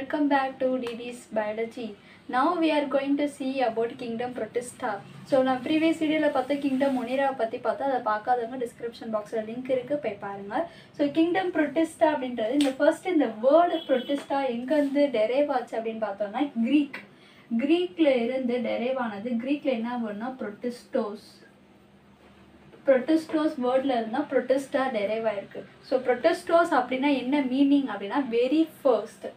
welcome back to DD's Biology. Now we are going to see about Kingdom Protista. So நான் previous வீடியோவில் பார்த்த kingdom மொனிராவை பற்றி பார்த்தா அதை பார்க்காதவங்க டிஸ்கிரிப்ஷன் பாக்ஸில் லிங்க் இருக்குது போய் பாருங்கள் ஸோ கிங்டம் ப்ரொட்டிஸ்டா அப்படின்றது இந்த ஃபர்ஸ்ட் இந்த வேர்டு ப்ரொட்டிஸ்டா எங்கேருந்து டெரைவ் ஆச்சு அப்படின்னு பார்த்தோம்னா க்ரீக் க்ரீக்கில் இருந்து டெரைவ் ஆனது க்ரீக்கில் என்ன வேர்டுனா ப்ரொட்டிஸ்டோஸ் ப்ரொட்டஸ்டோஸ் வேர்டில் இருந்தால் ப்ரொட்டஸ்டா டெரைவ் ஆயிருக்கு ஸோ ப்ரொட்டஸ்டோஸ் அப்படின்னா என்ன மீனிங் அப்படின்னா வெரி ஃபர்ஸ்ட்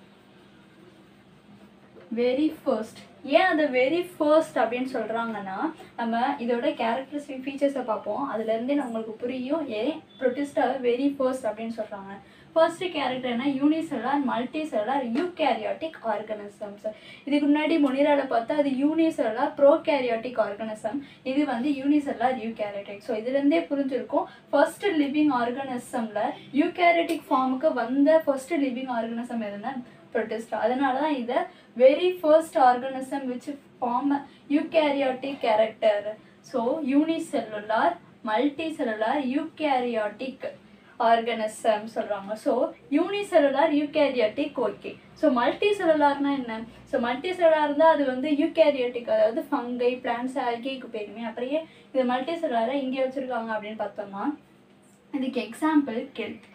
வெரி ஃபர்ஸ்ட் ஏன் அதை வெரி ஃபர்ஸ்ட் அப்படின்னு சொல்கிறாங்கன்னா நம்ம இதோட கேரக்டரிஸ்டிக் ஃபீச்சர்ஸை பார்ப்போம் அதுலேருந்தே நம்மளுக்கு புரியும் ஏன் ப்ரொட்டிஸ்டாவை வெரி ஃபர்ஸ்ட் அப்படின்னு சொல்கிறாங்க ஃபர்ஸ்ட் கேரக்டர்னா unicellular multi cellular eukaryotic organisms இதுக்கு முன்னாடி மொனிரால பார்த்தா அது யூனிசெல்லார் ப்ரோகேரியாட்டிக் ஆர்கனிசம் இது வந்து யூனிசெல்லார் யூகேரியாட்டிக் ஸோ இதுலேருந்தே புரிஞ்சிருக்கும் ஃபர்ஸ்ட் லிவிங் ஆர்கனிசமில் யூகேரியாட்டிக் ஃபார்முக்கு வந்த ஃபர்ஸ்ட் லிவிங் ஆர்கனிசம் எதுனா ப்ரொட்டிஸ்டா அதனால தான் இதை very first organism which form eukaryotic character so unicellular multi cellular eukaryotic organism சொல்கிறாங்க so unicellular eukaryotic okay so multi செல்லுலார்னா என்ன ஸோ மல்டி செல்லுலார் இருந்தால் அது வந்து யூகேரியாட்டிக் அதாவது ஃபங்கை பிளான்ஸ் ஆல்கேக்கு போயிருமே அப்படியே இது மல்டி செல்லுலாரை இங்கே வச்சுருக்காங்க அப்படின்னு பார்த்தோம்னா இதுக்கு example kelp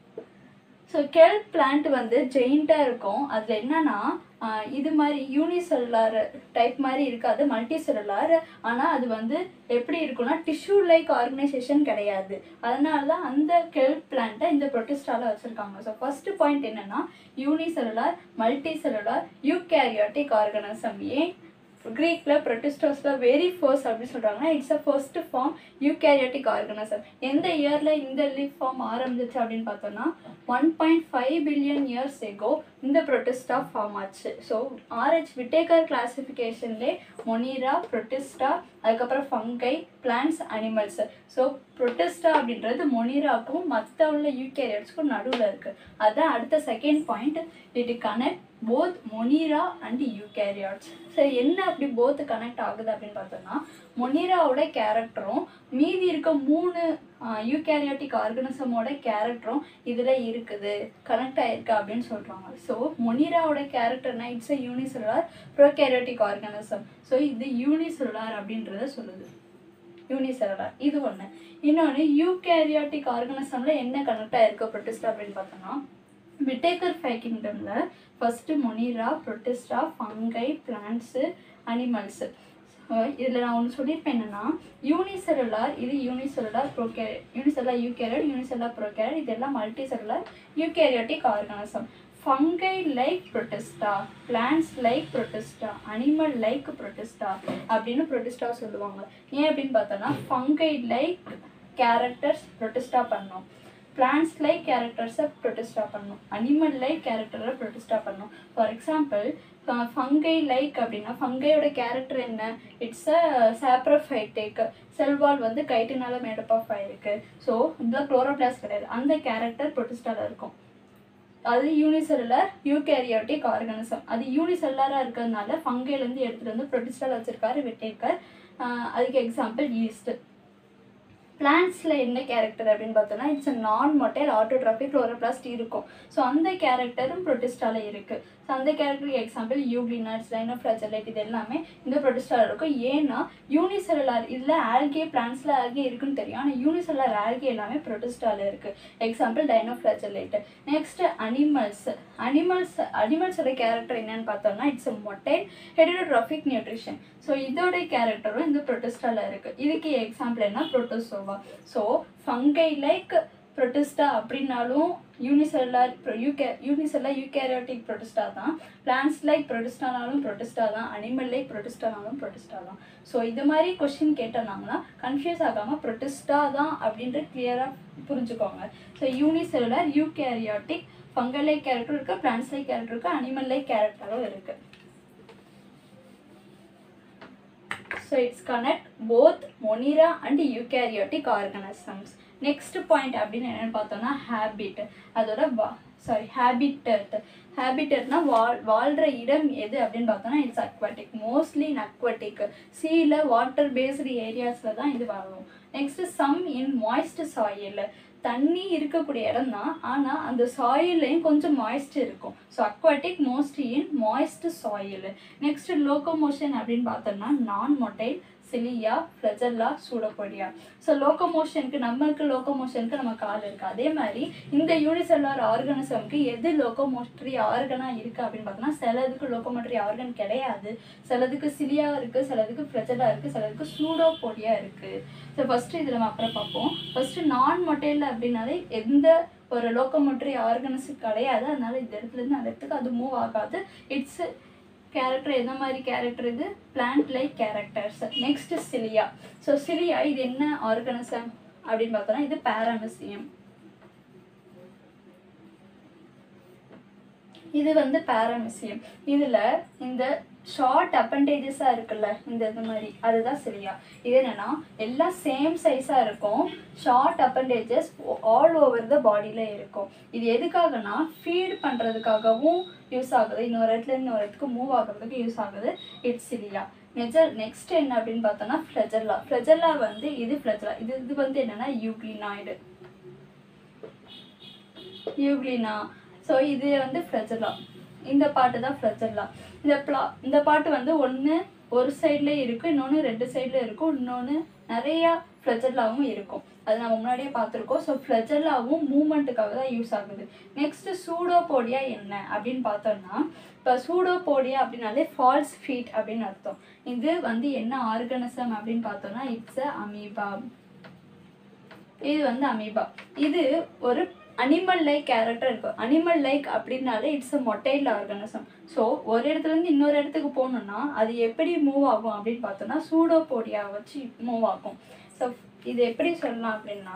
so kelp plant வந்து ஜெயிண்ட்டாக இருக்கும் அதில் என்னன்னா ஆஹ் இது மாதிரி யூனிசெல்லார் டைப் மாதிரி இருக்காது மல்டி செல்லுலார் ஆனால் அது வந்து எப்படி இருக்கும்னா டிஷ்யூ லைக் ஆர்கனைசேஷன் கிடையாது அதனால தான் அந்த கெல் பிளான்ட்டை இந்த ப்ரொட்டிஸ்டால வச்சுருக்காங்க ஸோ ஃபஸ்ட்டு பாயிண்ட் என்னென்னா unicellular multi cellular eukaryotic organism ஏன் க்ரீக்கில் ப்ரொட்டிஸ்டோஸில் வெரி ஃபர்ஸ்ட் அப்படின்னு சொல்கிறாங்கன்னா it's a first form eukaryotic organism எந்த இயரில் இந்த லீஃப் ஃபார்ம் ஆரம்பிச்சிச்சு அப்படின்னு பார்த்தோம்னா one point five billion years ago இந்த ப்ரொட்டிஸ்டா ஃபார்ம் ஆச்சு ஸோ ஆர்ஹெச் விட்டேக்கர் கிளாசிஃபிகேஷன்லே மொனீரா ப்ரொட்டிஸ்டா அதுக்கப்புறம் fungi plants animals so Protista அப்படின்றது மொனீராக்கும் மற்ற உள்ள யூகேரியட்ஸ்க்கும் நடுவில் இருக்குது அதுதான் அடுத்த second point it connect both Monera and eukaryotes so என்ன அப்படி போத் கனெக்ட் ஆகுது அப்படின்னு பார்த்தோம்னா மொனீராவோட கேரக்டரும் மீதி இருக்க மூணு யூகேரியாட்டிக் ஆர்கனிசமோட கேரக்டரும் இதில் இருக்குது கனெக்ட் ஆயிருக்கு அப்படின்னு சொல்கிறாங்க ஸோ மொனிராவோட கேரக்டர்னா it's a unicellular prokaryotic organism so இது யூனிசெல்லார் அப்படின்றத சொல்லுது யூனிசெல்லார் இது ஒன்று இன்னொன்று யூகேரியாட்டிக் ஆர்கனிசமில் என்ன கனெக்ட் ஆயிருக்கு ப்ரொட்டிஸ்டா அப்படின்னு பார்த்தோம்னா விட்டேக்கர் ஃபை கிங்டமில் first Monera Protista fungi plants animals இதில் நான் ஒன்று சொல்லியிருப்பேன் என்னென்னா யூனிசெல்லுலார் இது யூனிசெல்லுலார் ப்ரோகே யூனிசெல்லா யூகேரியட் யூனிசெல்லா ப்ரோகேரியட் இதெல்லாம் multi cellular eukaryotic organism fungi like Protista plants like Protista animal like Protista அப்படின்னு ப்ரொட்டிஸ்டா சொல்லுவாங்க ஏன் அப்படின்னு பார்த்தோன்னா ஃபங்கை லைக் கேரக்டர்ஸ் ப்ரொட்டிஸ்டா பண்ணோம் பிளான்ஸ் லைக் கேரக்டர்ஸை ப்ரொட்டிஸ்டா பண்ணும் அனிமல் லைக் கேரக்டரை ப்ரொட்டிஸ்டா பண்ணும் ஃபார் எக்ஸாம்பிள் ஃபங்கை லைக் அப்படின்னா ஃபங்கையோட கேரக்டர் என்ன இட்ஸ் அ சாப்ரோஃபைட்டிக் செல்வால் வந்து கைட்டினால மேடப் ஆஃப் ஆயிருக்கு ஸோ இதெல்லாம் குளோரோபிளாஸ் கிடையாது அந்த கேரக்டர் ப்ரொட்டிஸ்டால இருக்கும் அது யூனிசெல்லுலர் யூகேரியாட்டிக் ஆர்கனிசம் அது யூனிசெல்லாராக இருக்கிறதுனால ஃபங்கைலேருந்து எடுத்துகிட்டு வந்து ப்ரொட்டிஸ்டால் வச்சுருக்காரு வெட்டேக்கர் அதுக்கு எக்ஸாம்பிள் ஈஸ்ட் பிளான்ட்ஸில் என்ன கேரக்டர் அப்படின்னு பார்த்தோன்னா it's a non motile autotrophic chloroplast இருக்கும் ஸோ அந்த கேரக்டரும் ப்ரொட்டிஸ்டால இருக்குது ஸோ அந்த கேரக்டருக்கு எக்ஸாம்பிள் யூக்ளினட்ஸ் லைனோஃப்ளாஜலைட் இது எல்லாமே இந்த ப்ரொட்டிஸ்டால இருக்கும் ஏன்னா யூனிசெல்லார் இதில் ஆல்கே பிளான்ஸில் ஆல்கே இருக்குன்னு தெரியும் ஆனால் யூனிசெல்லார் ஆல்கே எல்லாமே ப்ரொட்டிஸ்டால இருக்குது example dinoflagellate next animals animals அனிமல்ஸோட கேரக்டர் என்னன்னு பார்த்தோம்னா it's a motile heterotrophic nutrition so இதோட கேரக்டரும் இந்த ப்ரொட்டிஸ்டால இருக்குது இதுக்கு எக்ஸாம்பிள் என்ன protozoa so fungi like Protista அப்படின்னாலும் யூனிசெல்லார் யூகே யூனிசெல்லார் யூகேரியாட்டிக் ப்ரொட்டிஸ்டா தான் பிளான்ஸ் லைக் ப்ரொட்டிஸ்டானாலும் ப்ரொட்டிஸ்டா தான் அனிமல் லைக் ப்ரொட்டிஸ்டானாலும் ப்ரொட்டிஸ்டா தான் ஸோ இது மாதிரி கொஷின் கேட்டோம்னாங்கன்னா கன்ஃபியூஸ் ஆகாமல் ப்ரொட்டிஸ்டா தான் அப்படின்ட்டு கிளியராக புரிஞ்சுக்கோங்க so unicellular eukaryotic fungal like character இருக்குது பிளான்ஸ் லைக் கேரக்டர் இருக்குது அனிமல் லைக் கேரக்டரும் இருக்குது so it's connect both Monera and eukaryotic organisms next point அப்படின்னு என்னென்னு பார்த்தோம்னா ஹேபிட் அதோட வா சாரி ஹேபிட்டட் ஹேபிட்டட்னா வாழ் வாழ்கிற இடம் எது அப்படின்னு பார்த்தோம்னா it's aquatic mostly in aquatic சீல வாட்டர் பேஸ்டு ஏரியாஸில் தான் இது வாழும் next some in moist soil தண்ணி இருக்கக்கூடிய இடம் தான் ஆனால் அந்த சாயிலையும் கொஞ்சம் மாய்ஸ்ட் இருக்கும் so aquatic mostly in moist soil next locomotion அப்படின்னு பார்த்தோம்னா non motile cilia flagella pseudopodia so லோகோமோஷனுக்கு நம்மளுக்கு லோகோமோஷனுக்கு நம்ம கால் இருக்குது அதே மாதிரி இந்த யூனிசெல்லார் ஆர்கனிசம்க்கு எது லோகோமோட்ரி ஆர்கனாக இருக்குது அப்படின்னு பார்த்தோம்னா சிலதுக்கு லோகோமோட்ரி ஆர்கன் கிடையாது சிலதுக்கு சிலியா இருக்குது சிலதுக்கு ஃப்ளஜல்லா இருக்குது சிலதுக்கு சூடோபோடியா இருக்குது ஸோ ஃபஸ்ட்டு இதில் நம்ம அப்புறம் பார்ப்போம் ஃபஸ்ட்டு நான் மொட்டைல் அப்படின்னாலே எந்த ஒரு லோக்கோமோட்ரி ஆர்கனஸும் கிடையாது அதனால இந்த இடத்துலேருந்து அந்த இடத்துக்கு அது மூவ் ஆகாது இட்ஸ் கேரக்டர் எந்த மாதிரி கேரக்டர் இது plant like characters next cilia so cilia இது என்ன ஆர்கனிசம் அப்படின்னு பார்த்தோம்னா இது பாராமிசியம் இது வந்து பாராமிசியம் இதில் இந்த ஷார்ட் அப்பண்டேஜஸாக இருக்குல்ல இந்த இது மாதிரி அதுதான் சிலியா இது என்னன்னா எல்லாம் சேம் சைஸாக இருக்கும் short appendages all over the பாடியில் இருக்கும் இது எதுக்காகனா ஃபீட் பண்ணுறதுக்காகவும் யூஸ் ஆகுது இன்னொரு இடத்துல இன்னொரு இடத்துக்கு மூவ் ஆகுறதுக்கு யூஸ் ஆகுது இட்ஸ் சிலியா நெஜர் நெக்ஸ்ட் என்ன அப்படின்னு பார்த்தோம்னா ஃப்ளெஜர்லா ஃப்ளெஜர்லா வந்து இது ஃப்ளெஜர்லா இது இது வந்து என்னன்னா யூக்ளினாய்டு யூக்ளினா ஸோ இது வந்து ஃப்ளெஜர்லா இந்த பாட்டு தான் ஃப்ளெஜர்லா இந்த ப்ளா இந்த பாட்டு வந்து ஒன்று ஒரு சைடில் இருக்கும் இன்னொன்று ரெண்டு சைடில் இருக்கும் இன்னொன்று நிறையா ஃப்ளெஜர்லாவும் இருக்கும் அது நம்ம முன்னாடியே பார்த்துருக்கோம் ஸோ ஃப்ளெஜர்லாவும் மூமெண்ட்டுக்காக தான் யூஸ் ஆகுது நெக்ஸ்ட்டு சூடோபோடியா என்ன அப்படின்னு பார்த்தோம்னா இப்போ சூடோபோடியா அப்படின்னாலே ஃபால்ஸ் ஃபீட் அப்படின்னு அர்த்தம் இது வந்து என்ன ஆர்கனிசம் அப்படின்னு பார்த்தோம்னா இட்ஸ் அமீபா இது வந்து அமீபா இது ஒரு அனிமல் லைக் கேரக்டர் இருக்கும் அனிமல் லைக் அப்படின்னாலே it's a motile organism so ஒரு இடத்துலேருந்து இன்னொரு இடத்துக்கு போகணுன்னா அது எப்படி மூவ் ஆகும் அப்படின்னு பார்த்தோம்னா சூடோபோடியா வச்சு மூவ் ஆகும் ஸோ இது எப்படி சொல்லலாம் அப்படின்னா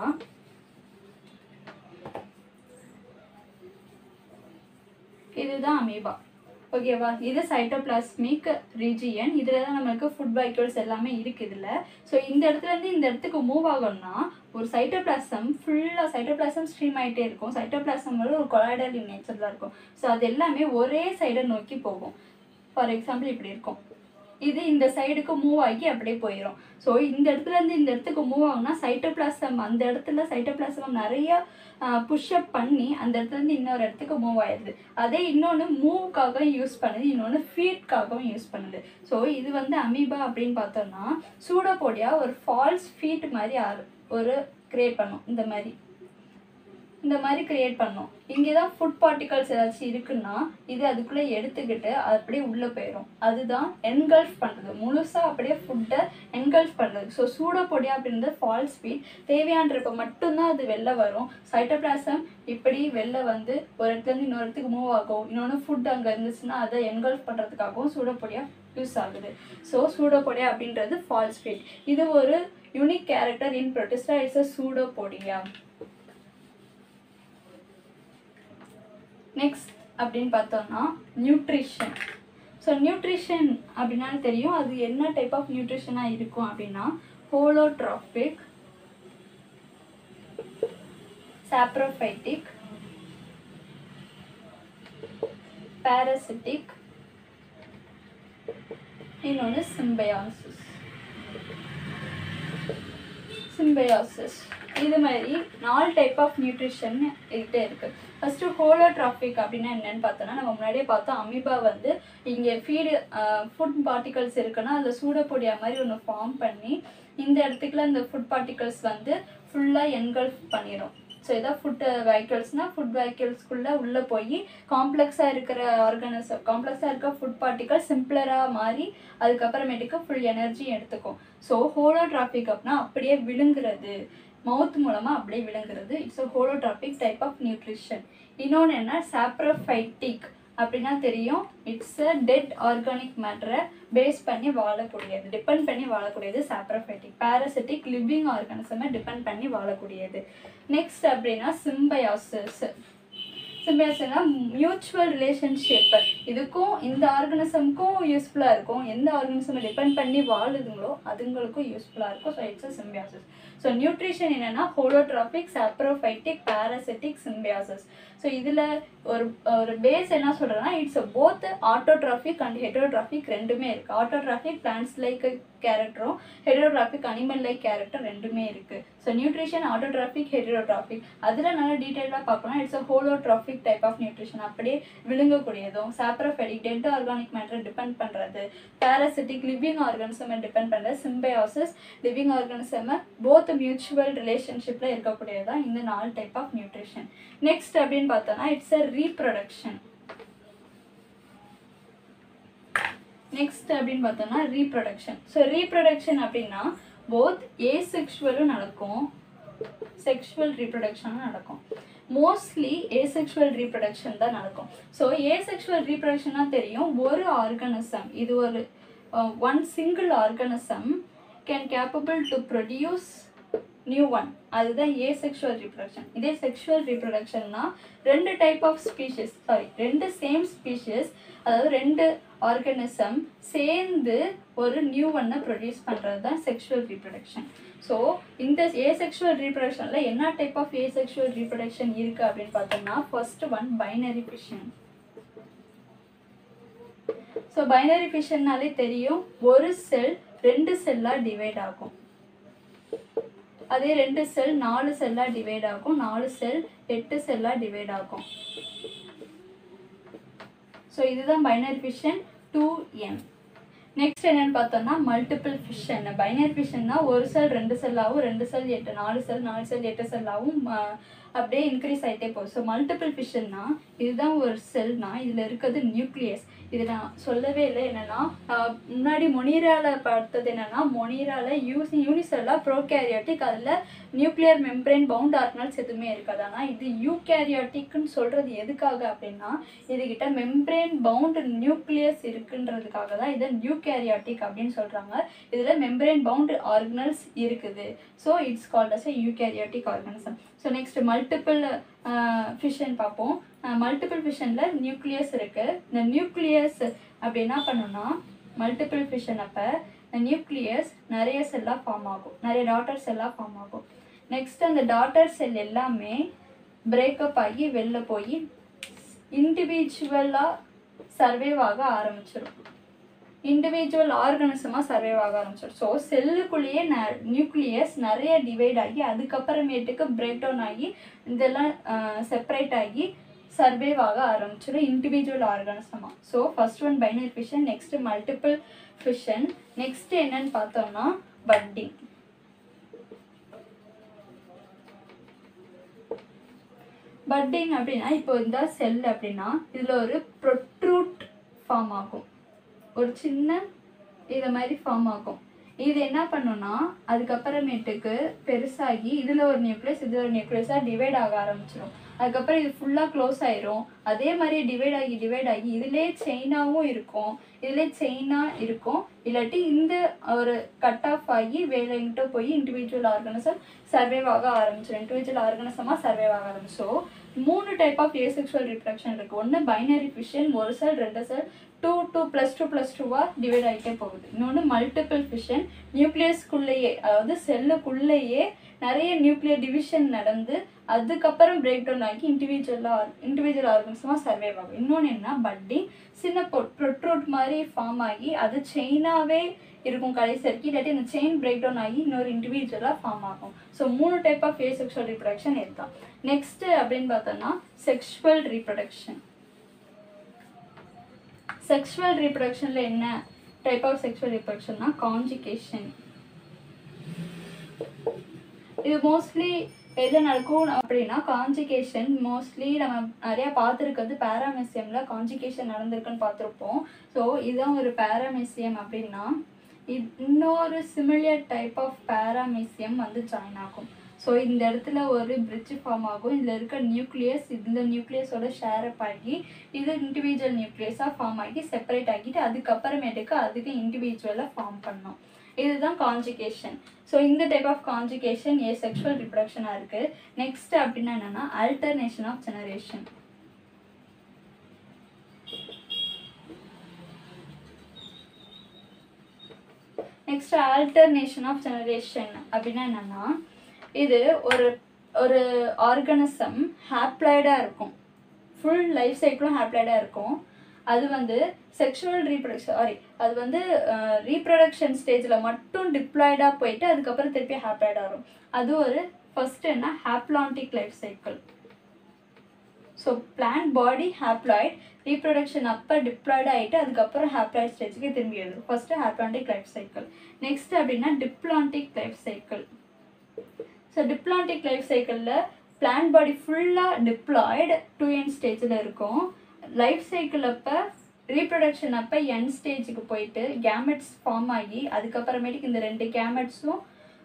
இதுதான் அமீபா ஓகேவா இது சைட்டோபிளாஸ்மிக் ரீஜியன் இதில் தான் நம்மளுக்கு ஃபுட் வைக்கிள்ஸ் எல்லாமே இருக்குது இதில் ஸோ இந்த இடத்துலேருந்து இந்த இடத்துக்கு மூவ் ஆகணும்னா ஒரு சைட்டோபிளாசம் ஃபுல்லாக சைட்டோபிளாசம் ஸ்ட்ரீம் ஆகிட்டே இருக்கும் சைட்டோபிளாசம் வந்து ஒரு கொலாய்டல் இன் நேச்சரில் இருக்கும் ஸோ அது எல்லாமே ஒரே சைடை நோக்கி போகும் ஃபார் எக்ஸாம்பிள் இப்படி இருக்கும் இது இந்த சைடுக்கு மூவ் ஆகி அப்படியே போயிடும் ஸோ இந்த இடத்துல இருந்து இந்த இடத்துக்கு மூவ் ஆகுனா சைட்டோபிளாசம் அந்த இடத்துல சைட்டோபிளாசம் நிறைய புஷ்அப் பண்ணி அந்த இடத்துல இருந்து இன்னொரு இடத்துக்கு மூவ் ஆயிடுது அதே இன்னொன்று மூவ்க்காக யூஸ் பண்ணுது இன்னொன்று ஃபீட்காகவும் யூஸ் பண்ணுது ஸோ இது வந்து அமீபா அப்படின்னு பார்த்தோம்னா சூடோபோடியா ஒரு ஃபால்ஸ் ஃபீட் மாதிரி ஆறு- ஒரு கிரியேட் பண்ணும் இந்த மாதிரி இந்த மாதிரி கிரியேட் பண்ணும் இங்கே தான் ஃபுட் பார்ட்டிகல்ஸ் ஏதாச்சும் இருக்குன்னா இது அதுக்குள்ளே எடுத்துக்கிட்டு அது அப்படியே உள்ளே போயிடும் அதுதான் என்கல்ஃப் பண்ணுறது முழுசாக அப்படியே ஃபுட்டை என்கல்ஃப் பண்ணுறது ஸோ சூடோபொடியா அப்படின்றது ஃபால்ஸ் ஃபீட் தேவையான்றப்ப மட்டும்தான் அது வெளில வரும் சைட்டோபிளாசம் இப்படி வெளில வந்து ஒரு இடத்துலேருந்து இன்னொரு இடத்துக்கு மூவ் ஆகும் இன்னொன்று ஃபுட் அங்கே இருந்துச்சுன்னா அதை என்கல்ஃப் பண்ணுறதுக்காகவும் சூடோபொடியா யூஸ் ஆகுது ஸோ சூடோபொடியா அப்படின்றது ஃபால்ஸ் ஃபீட் இது ஒரு unique character in Protista it's a pseudopodia next அப்படின்னு பார்த்தோம்னா நியூட்ரிஷன் ஸோ நியூட்ரிஷன் அப்படின்னாலும் தெரியும் அது என்ன டைப் ஆஃப் நியூட்ரிஷனாக இருக்கும் அப்படின்னா ஹோலோட்ராபிக் சாப்ரோஃபைட்டிக் parasitic இன்னொன்று சிம்பயாசிஸ் சிம்பயாசிஸ் இது மாதிரி நாலு டைப் ஆஃப் நியூட்ரிஷன் என்கிட்ட இருக்கு ஃபர்ஸ்ட் ஹோலோட்ராஃபிக் அப்படின்னா என்னன்னு பார்த்தோன்னா நம்ம முன்னாடியே பார்த்தோம் அமீபா வந்து இங்கே ஃபீடு ஃபுட் பார்ட்டிகல்ஸ் இருக்குன்னா அதில் சூடப்பொடியா மாதிரி ஒன்று ஃபார்ம் பண்ணி இந்த இடத்துக்குலாம் இந்த ஃபுட் பார்ட்டிகல்ஸ் வந்து ஃபுல்லாக என்கல்ஃப் பண்ணிடும் ஸோ இதான் ஃபுட் வெஹிக்கிள்ஸ்னால் ஃபுட் வெஹிக்கிள்ஸ்குள்ளே உள்ளே போய் காம்ப்ளெக்ஸாக இருக்கிற ஆர்கனிசம் காம்ப்ளெக்ஸாக இருக்க ஃபுட் பார்ட்டிகல் சிம்பிளராக மாறி அதுக்கப்புறமேட்டுக்கு ஃபுல் எனர்ஜி எடுத்துக்கும் ஸோ ஹோலோட்ராஃபிக் அப்படின்னா அப்படியே விழுங்குறது மவுத் மூலமாக அப்படியே விழுங்குறது it's a holotrophic type of nutrition இன்னொன்று என்ன சாப்ரோஃபைட்டிக் அப்படின்னா தெரியும் இட்ஸ் அ டெட் ஆர்கானிக் மேட்டரை பேஸ் பண்ணி வாழக்கூடியது டிபெண்ட் பண்ணி வாழக்கூடியது சாப்ரோஃபைட்டிக் பாராசிட்டிக் லிவிங் ஆர்கானிசமை டிபெண்ட் பண்ணி வாழக்கூடியது நெக்ஸ்ட் அப்படின்னா சிம்பயாசிஸ் சிம்பியாசிஸ்னா மியூச்சுவல் ரிலேஷன்ஷிப் இதுக்கும் இந்த ஆர்கனிசம்க்கும் யூஸ்ஃபுல்லாக இருக்கும் எந்த ஆர்கனிசமை டிபெண்ட் பண்ணி வாழுதுங்களோ அதுங்களுக்கும் யூஸ்ஃபுல்லாக இருக்கும் so it's symbiosis so nutrition என்னன்னா holotrophic saprophytic parasitic symbiosis so இதில் ஒரு ஒரு பேஸ் என்ன சொல்கிறேன்னா it's both autotrophic and heterotrophic ரெண்டுமே இருக்குது ஆட்டோட்ராஃபிக் பிளான்ஸ் லைக் கேரக்டரும் ஹெட்ரோட்ராஃபிக் அனிமல் லைக் கேரக்டர் ரெண்டுமே இருக்குது ஸோ நியூட்ரிஷன் ஆட்டோட்ராஃபிக் ஹெட்ரோட்ராஃபிக் அதில் நல்லா டீட்டெயிலாக பார்க்கணும் it's a holotrophic type of nutrition அப்படியே விழுங்கக்கூடியதும் சாப்ரோஃபெடிக் டென்ட் ஆர்கானிக் மேட்டர் டிபெண்ட் பண்ணுறது பாராசிட்டிக் லிவிங் ஆர்கானிசமை டிபெண்ட் பண்ணுறது சிம்பயாசிஸ் லிவிங் ஆர்கானிசமை போத் மியூச்சுவல் ரிலேஷன்ஷிப்பில் இருக்கக்கூடியது தான் இந்த நாலு டைப் ஆஃப் நியூட்ரிஷன் நெக்ஸ்ட் அப்படின்னு பார்த்தோன்னா இட்ஸ் அ ரீப்ரொடக்ஷன் நெக்ஸ்ட் அப்படின்னு பார்த்தோம்னா ரீப்ரொடக்ஷன் ஸோ ரீப்ரொடக்ஷன் அப்படின்னா போத் ஏ செக்ஷுவலும் நடக்கும் செக்ஷுவல் ரீப்ரொடக்ஷனும் நடக்கும் மோஸ்ட்லி ஏசெக்ஷுவல் ரீப்ரொடக்ஷன் தான் நடக்கும் ஸோ ஏசெக்ஷுவல் ரீப்ரொடக்ஷனா தெரியும் ஒரு ஆர்கனிசம் இது ஒரு one single organism can capable to produce new one அதுதான் ஏ செக்ஷுவல் ரீப்ரொடக்ஷன் இதே செக்ஷுவல் ரீப்ரொடக்ஷன்னா ரெண்டு டைப் ஆஃப் ஸ்பீஷிஸ் சாரி ரெண்டு சேம் ஸ்பீஷிஸ் அதாவது ரெண்டு ஆர்கனிசம் சேர்ந்து ஒரு நியூ ஒன்னை ப்ரொடியூஸ் பண்ணுறது தான் செக்ஷுவல் ரீப்ரொடக்ஷன் ஸோ இந்த ஏசெக்ஷுவல் ரீப்ரொடக்ஷனில் என்ன டைப் ஆஃப் ஏசெக்ஷுவல் ரீப்ரொடக்ஷன் இருக்குது அப்படின்னு பார்த்தோம்னா first one binary fission so binary ஃபிஷன்னாலே தெரியும் ஒரு செல் ரெண்டு செல்லாக டிவைட் ஆகும் அதே ரெண்டு செல் நாலு செல்லாக டிவைட் ஆகும் நாலு செல் எட்டு செல்லாக டிவைட் ஆகும் ஸோ இதுதான் binary fission two N next என்னன்னு பார்த்தோம்னா மல்டிபிள் ஃபிஷன் பைனரி ஃபிஷன்னா ஒரு செல் ரெண்டு செல்லாகவும் ரெண்டு செல் எட்டு நாலு செல் நாலு செல் எட்டு செல்லாகவும் அப்படியே இன்க்ரீஸ் ஆகிட்டே போகுது ஸோ மல்டிபிள் ஃபிஷன்னா இதுதான் ஒரு செல்னா இதில் இருக்கிறது நியூக்ளியஸ் இது நான் சொல்லவே இல்லை என்னென்னா முன்னாடி மொனீரால பார்த்தது என்னென்னா மொனீரால யூஸ் யூனிசெல்லாக ப்ரோகேரியாட்டிக் அதில் நியூக்ளியர் மெம்பரேன் பவுண்ட் ஆர்கனல்ஸ் எதுவுமே இருக்காது ஆனால் இது யூகேரியாட்டிக்னு சொல்கிறது எதுக்காக அப்படின்னா இதுகிட்ட மெம்பரேன் பவுண்ட் நியூக்ளியஸ் இருக்குன்றதுக்காக தான் இதை நியூகேரியாட்டிக் அப்படின்னு சொல்கிறாங்க இதில் மெம்பரேன் பவுண்ட் ஆர்கனல்ஸ் இருக்குது so it's called as a eukaryotic organism so next multiple fission பார்ப்போம் மல்டிபிள் ஃபிஷனில் நியூக்ளியஸ் இருக்குது இந்த நியூக்ளியஸ் அப்படி என்ன பண்ணுன்னா மல்டிபிள் ஃபிஷன் அப்போ இந்த நியூக்ளியஸ் நிறைய செல்லாக ஃபார்ம் ஆகும் நிறைய டாட்டர் செல்லாக ஃபார்ம் ஆகும் நெக்ஸ்ட் அந்த டாட்டர் செல் எல்லாமே பிரேக்கப் ஆகி வெளில போய் இண்டிவிஜுவலாக சர்வைவ் ஆக ஆரம்பிச்சிடும் இண்டிவிஜுவல் ஆர்கனிசமாக சர்வைவ் ஆக ஆரம்பிச்சிடும் ஸோ செல்லுக்குள்ளேயே ந நியூக்ளியஸ் நிறைய டிவைட் ஆகி அதுக்கப்புறமேட்டுக்கு பிரேக் டவுன் ஆகி இதெல்லாம் செப்பரேட் ஆகி சர்வைவ் ஆக ஆரம்பிச்சிடும் இண்டிவிஜுவல் ஆர்கானிசமாக so first one binary fission next multiple fission next என்னன்னு பார்த்தோம்னா பட்டிங் பட்டிங் அப்படின்னா இப்போ இந்த செல் அப்படின்னா இதில் ஒரு ப்ரொட்ரூட் ஃபார்ம் ஆகும் ஒரு சின்ன இதை மாதிரி ஃபார்ம் ஆகும் இது என்ன பண்ணுன்னா அதுக்கப்புறமேட்டுக்கு பெருசாகி இதில் ஒரு நியூக்ளியஸ் இதில் ஒரு நியூக்ளியஸாக டிவைட் ஆக ஆரம்பிச்சிடும் அதுக்கப்புறம் இது ஃபுல்லாக க்ளோஸ் ஆயிரும் அதே மாதிரி டிவைட் ஆகி டிவைட் ஆகி இதிலே செயினாகவும் இருக்கும் இதிலே செயினாக இருக்கும் இல்லாட்டி இந்த ஒரு கட் ஆஃப் ஆகி வேலை எங்கிட்ட போய் இண்டிவிஜுவல் ஆர்கனிசம் சர்வைவ் ஆக ஆரம்பிச்சிடும் இண்டிவிஜுவல் ஆர்கனிசமாக சர்வைவ் ஆக ஆரம்பிச்சோம் மூணு டைப் ஆஃப் ஏசெக்ஷுவல் ரிப்ரக்ஷன் இருக்குது ஒன்று பைனரி ஃபிஷன் ஒரு செல் ரெண்டு cell two two plus two plus டூவாக டிவைட் ஆகிட்டே போகுது இன்னொன்று மல்டிபிள் ஃபிஷன் நியூக்ளியஸ்க்குள்ளேயே அதாவது செல்லுக்குள்ளேயே நிறைய நியூக்ளியர் டிவிஷன் நடந்து அதுக்கப்புறம் பிரேக் டவுன் ஆகி இண்டிவிஜுவலாக இண்டிவிஜுவல் ஆர்கன்ஸமாக சர்வைவ் ஆகும் இன்னொன்று என்ன பட்டிங் சின்ன பொ ப்ரொட்ரூட் மாதிரி ஃபார்ம் ஆகி அது செயினாகவே இருக்கும் கடைசி வரைக்கும் இல்லாட்டி அந்த செயின் பிரேக் டவுன் ஆகி இன்னொரு இண்டிவிஜுவலாக ஃபார்ம் ஆகும் ஸோ மூணு type of asexual reproduction இதுதான் நெக்ஸ்ட்டு அப்படின்னு பார்த்தோம்னா செக்ஷுவல் ரீப்ரொடக்ஷன் செக்ஷுவல் ரீப்ரொடக்ஷனில் என்ன டைப் ஆஃப் செக்ஷுவல் ரீப்ரொடக்ஷன்னா காஞ்சிகேஷன் இது மோஸ்ட்லி எது நடக்கும் அப்படின்னா காஞ்சிகேஷன் மோஸ்ட்லி நம்ம நிறையா பார்த்துருக்கிறது பேராமெசியமில் காஞ்சிகேஷன் நடந்திருக்குன்னு பார்த்துருப்போம் ஸோ இதுதான் ஒரு பேராமெசியம் அப்படின்னா இது இன்னொரு சிமிலியர் டைப் ஆஃப் பேராமெசியம் வந்து ஜாயின் ஆகும் ஸோ இந்த இடத்துல ஒரு பிரிட்ஜ் ஃபார்ம் ஆகும் இதில் இருக்க நியூக்ளியஸ் இந்த நியூக்ளியஸோட ஷேர் அப் ஆகி இது இண்டிவிஜுவல் நியூக்ளியஸாக ஃபார்ம் ஆகி செப்பரேட் ஆகிட்டு அதுக்கப்புறமேட்டுக்கு அதுக்கு இண்டிவிஜுவலாக ஃபார்ம் பண்ணோம் இதுதான் காஞ்சிகேஷன் ஸோ இந்த type of conjugation asexual ரிப்ரடக்ஷனாக இருக்குது நெக்ஸ்ட் அப்படின்னா என்னென்னா alternation of generation next alternation of generation அப்படின்னா என்னென்னா இது ஒரு ஒரு ஆர்கனிசம் ஹாப்ளாய்டாக இருக்கும் ஃபுல் லைஃப் சைக்கிளும் ஹாப்ளாய்டாக இருக்கும் அது வந்து செக்ஷுவல் ரீப்ரொடக்ஷன் சாரி அது வந்து ரீப்ரொடக்ஷன் ஸ்டேஜில் மட்டும் டிப்ளாய்டாக போயிட்டு அதுக்கப்புறம் திருப்பி ஹாப்ளாய்டாக வரும் அது ஒரு ஃபர்ஸ்ட் என்ன haplontic life cycle so plant body haploid reproduction அப்போ டிப்ளாய்ட் ஆகிட்டு அதுக்கப்புறம் ஹாப்ளாய்ட் ஸ்டேஜுக்கு திரும்பி வருது first haplontic life cycle next அப்படின்னா diplontic life cycle so diplontic life சைக்கிளில் பிளான்ட் பாடி ஃபுல்லாக டிப்ளாய்டு டூ என் ஸ்டேஜில் இருக்கும் லைஃப் சைக்கிள் அப்போ ரீப்ரொடக்ஷன் அப்போ என் ஸ்டேஜுக்கு போயிட்டு கேமெட்ஸ் ஃபார்ம் ஆகி அதுக்கப்புறமேட்டுக்கு இந்த ரெண்டு கேமெட்ஸும்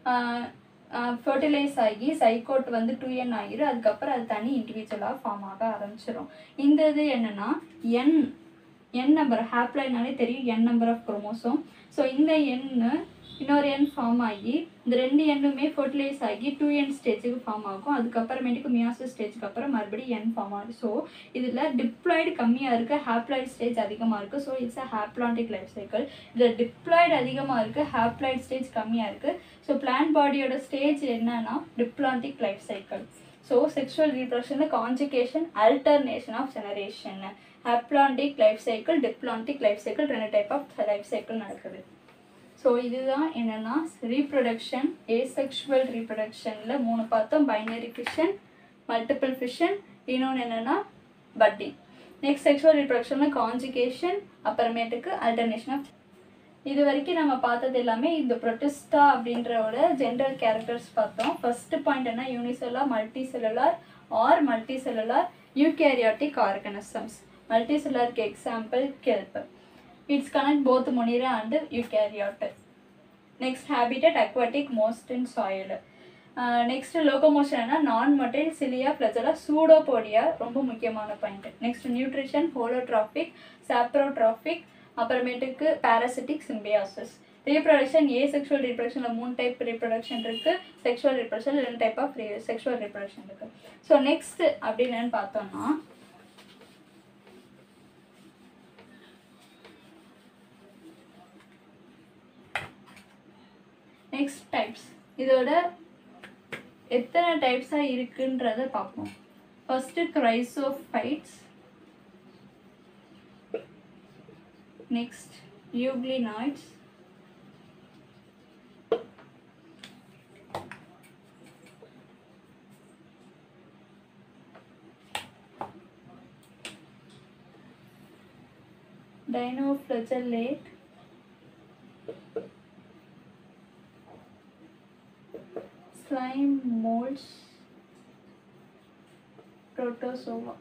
ஃபர்டிலைஸ் ஆகி சைக்கோட் வந்து டூ என் ஆகிரும் அதுக்கப்புறம் அது தனி இண்டிவிஜுவலாக ஃபார்ம் ஆக ஆரம்பிச்சிடும் இந்த இது என்னென்னா என் என் நம்பர் ஹாப்லைனாலே தெரியும் N number of chromosome so இந்த எண்ணு இன்னொரு எண் ஃபார்ம் ஆகி இந்த ரெண்டு எண்ணுமே ஃபர்டிலைஸ் ஆகி டூ என் ஸ்டேஜுக்கு ஃபார்ம் ஆகும் அதுக்கப்புறமேட்டுக்கு மியாசிஸ் ஸ்டேஜுக்கு அப்புறம் மறுபடியும் என் ஃபார்ம் ஆகும் ஸோ இதில் டிப்ளாய்டு கம்மியாக இருக்குது ஹாப்ளாய்டு ஸ்டேஜ் அதிகமாக இருக்குது so it's a haplontic life cycle இதில் டிப்ளாய்டு அதிகமாக இருக்குது ஹாப்ளாய்டு ஸ்டேஜ் கம்மியாக இருக்குது ஸோ பிளான்ட் பாடியோட ஸ்டேஜ் என்னன்னா diplontic life cycle so sexual ரீப்ரொடக்ஷனில் conjugation alternation of generation haplontic life cycle diplontic life cycle ரெண்டு டைப் ஆஃப் லைஃப் சைக்கிள் நடக்குது ஸோ இதுதான் என்னென்னா ரீப்ரொடக்ஷன் ஏசெக்ஷுவல் ரீப்ரொடக்ஷனில் மூணு பார்த்தோம் பைனரி ஃபிஷன் மல்டிபிள் ஃபிஷன் இன்னொன்று என்னென்னா பட்டிங் நெக்ஸ்ட் செக்ஷுவல் ரீப்ரொடக்ஷனில் கான்ஜுகேஷன் அப்புறமேட்டுக்கு அல்டர்னேஷன் ஆஃப் இது வரைக்கும் நம்ம பார்த்தது எல்லாமே இந்த ப்ரொட்டிஸ்டா அப்படின்றவோட ஜென்ரல் கேரக்டர்ஸ் பார்த்தோம் ஃபர்ஸ்ட் பாயிண்ட் என்ன unicellular multicellular or multi cellular eukaryotic organisms multi செல்லுலாருக்கு example kelp it's connect both Monera and eukaryote next habitat aquatic most in soil next லோகோமோஷன்னா non motile cilia flagella pseudopodia ரொம்ப முக்கியமான point next nutrition holotrophic saprotrophic அப்புறமேட்டுக்கு parasitic symbiosis reproduction ஏ sexual ரீப்ரொடக்ஷனில் மூணு type reproduction இருக்குது sexual reproduction ரெண்டு type of sexual reproduction இருக்குது so next அப்படின்னு பார்த்தோம்னா நெக்ஸ்ட் டைப்ஸ் இதோட எத்தனை டைப்ஸாக இருக்குன்றத பார்ப்போம் first chrysophytes next euglenoids dinoflagellate slime molds protozoa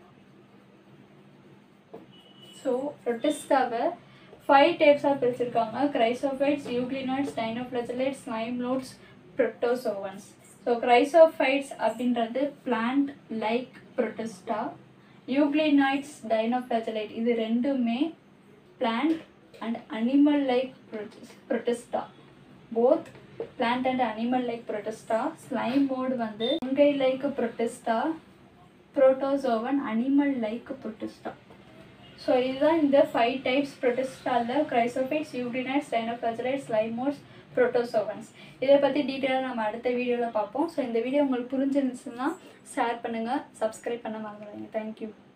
so ப்ரொட்டிஸ்டாவை ஃபைவ் டைப்ஸாக பிரிச்சிருக்காங்க chrysophytes euglenoids dinoflagellates slime moulds protozoans so chrysophytes அப்படின்றது plant like Protista euglenoids dinoflagellate இது ரெண்டுமே plant and animal like Protista both plant and animal like Protista slime mould வந்து fungi like Protista protozoan animal like Protista so இதுதான் இந்த five types ப்ரொட்டிஸ்டாவில் chrysophytes euglenoids dinoflagellates லைமோஸ் protozoans இதை பற்றி டீட்டெயிலாக நம்ம அடுத்த வீடியோவில் பார்ப்போம் ஸோ இந்த வீடியோ உங்களுக்கு புரிஞ்சிருந்துச்சுன்னா ஷேர் பண்ணுங்கள் சப்ஸ்கிரைப் பண்ண மறந்துடுங்க தேங்க்யூ